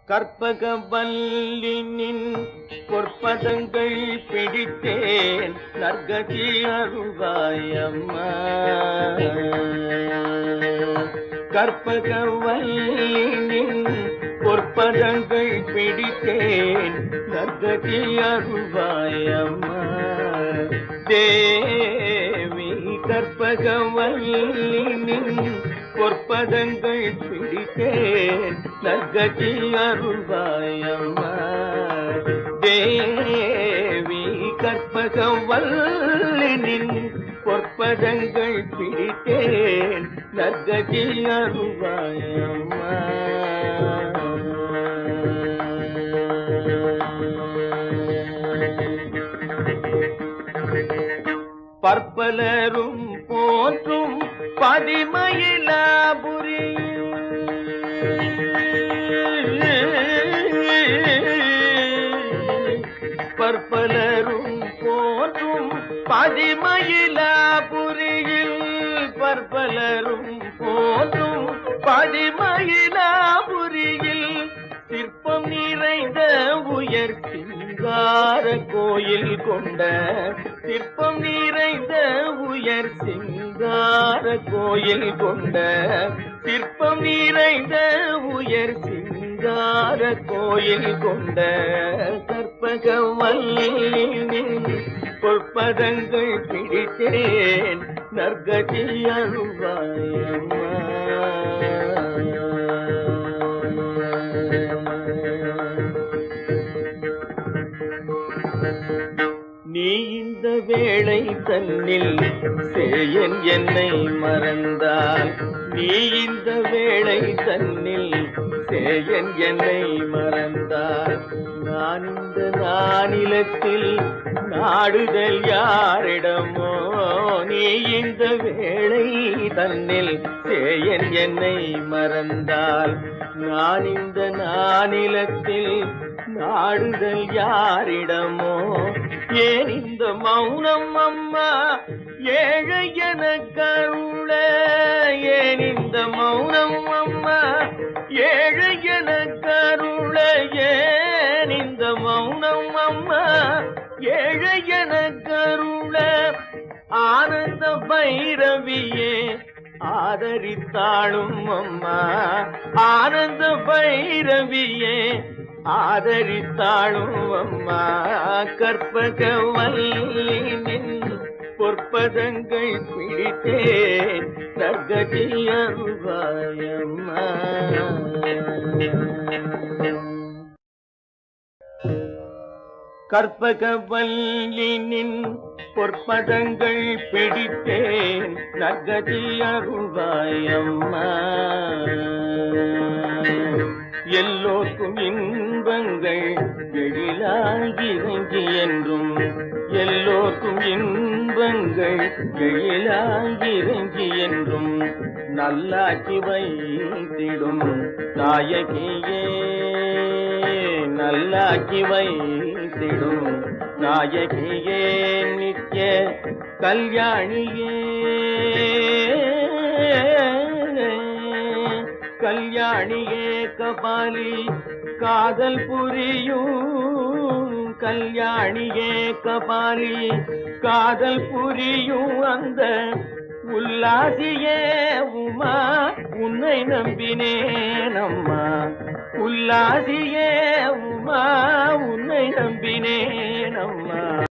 கற்பக வல்லினின் பொற்பதங்கள் பிடித்தேன் நற்கதி அருள்வாயம்மா கற்பக வல்லினின் பொற்பதங்கள் பிடித்தேன் நற்கதி அருள்வாயம்மா தேவி கற்பக வல்லினின் பொற்பதங்கள் பிடித்தேன் நற்கதி அருள்வாயம்மா தேவி கற்பக வல்லினின் பொற்பதங்கள் பிடித்தேன் நற்கதி அருள்வாயம்மா பற்பலரும் போற்றும் பதிமயிலாபுரி பற்பலரும் போற்றும் பதிமயிலாபுரியில் பற்பலரும் போற்றும் பதிமயிலாபுரியில் சிற்பம் நிறைந்த உயர் சிங்கார கோயில் கொண்ட சிற்பம் நிறைந்த உயர் சிங்கார கோயில் கொண்ட சிற்பம் நிறைந்த உயர் சிங்கார கோயில் கொண்ட கற்பக வல்லினின் பொற்பதங்கள் பிடித்தேன் நற்கதி நீ இந்த வேளை தன்னில் சேயன் என்னை மறந்தால் நீ இந்த வேளை தன்னில் சேயன் என்னை மறந்தால் நான் இந்த நானிலத்தில் நாடுதல் யாரிடமோ நீ இந்த வேளை தன்னில் சேயன் என்னை மறந்தால் நான் இந்த நானிலத்தில் நாடுதல் யாரிடமோ ஏன் இந்த மௌனம் அம்மா ஏழை என கருள ஏன் இந்த மௌனம் அம்மா ஏழை என கருள ஏன் இந்த மௌனம் அம்மா ஏழை என கருள ஆனந்த பைரவியே ஆதரித்தாளும் அம்மா ஆனந்த பைரவியே ஆதரித்தாளும் அம்மா கற்பக வல்லினின் பொற்பதங்கள் பிடித்தேன் நற்கதி அருவாயம்மா கற்பக வல்லினின் பொற்பதங்கள் பிடித்தேன் நற்கதி அருள்வாயம்மா எல்லோர்க்கும் இன்பங்கள் எழிலாகி இறங்கி என்றும் எல்லோர்க்கும் இன்பங்கள் எழிலாகி இறங்கி என்றும் நல்லாக்கி வைத்திடும் நாயகியே நல்லாக்கி வைத்திடும் நாயகியே நித்ய கல்யாணியே கல்யாணியே கபாலி காதல் புரியும் கல்யாணியே கபாலி காதல் புரியும் அந்த உல்லாசியே உமா உன்னை நம்பினேன் அம்மா உல்லாசியே உமா உன்னை நம்பினேன் அம்மா